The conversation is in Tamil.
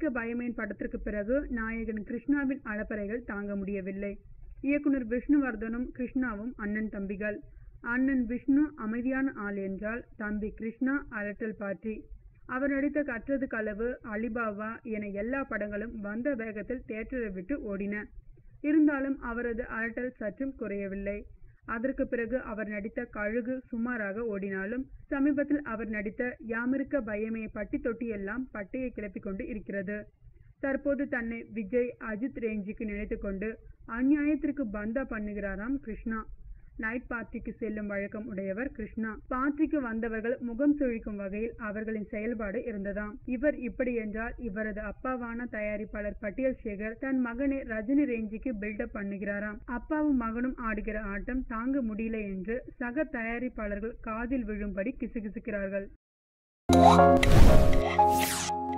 யாமிருக்க பயமேன் படத்திற்கு பிறகு நாயகன் கிருஷ்ணாவின் அலப்பறைகள் தாங்க முடியவில்லை இயக்குனர் விஷ்ணுவர்தனும் கிருஷ்ணாவும் அண்ணன் தம்பிகள் அண்ணன் விஷ்ணு அமைதியான ஆள் என்றால் தம்பி கிருஷ்ணா அரட்டல் பாட்டி அவர் நடித்த கற்றது களவு அலிபாபா என எல்லா படங்களும் வந்த வேகத்தில் தேட்டரை விட்டு ஓடின இருந்தாலும் அவரது அரட்டல் சற்றும் குறையவில்லை அதற்கு பிறகு அவர் நடித்த கழுகு சுமாராக ஓடினாலும் சமீபத்தில் அவர் நடித்த யாமிருக்க பயமே பட்டி தொட்டி எல்லாம் பட்டையை கிளப்பிக் கொண்டு இருக்கிறது தற்போது தன்னை விஜய் அஜித் ரேஞ்சுக்கு நினைத்துக்கொண்டு அநியாயத்திற்கு பந்தா பண்ணுகிறாராம் கிருஷ்ணா நைட் பார்ட்டிக்கு செல்லும் வழக்கம் உடையவர் கிருஷ்ணா பார்ட்டிக்கு வந்தவர்கள் முகம் சுழிக்கும் வகையில் அவர்களின் செயல்பாடு இருந்ததாம் இவர் இப்படி என்றால் இவரது அப்பாவான தயாரிப்பாளர் பட்டியல் சேகர் தன் மகனை ரஜினி ரேஞ்சுக்கு பில்டப் பண்ணுகிறாராம் அப்பாவும் மகனும் ஆடுகிற ஆட்டம் தாங்க முடியல என்று சக தயாரிப்பாளர்கள் காதில் விழும்படி கிசுகிசுக்கிறார்கள்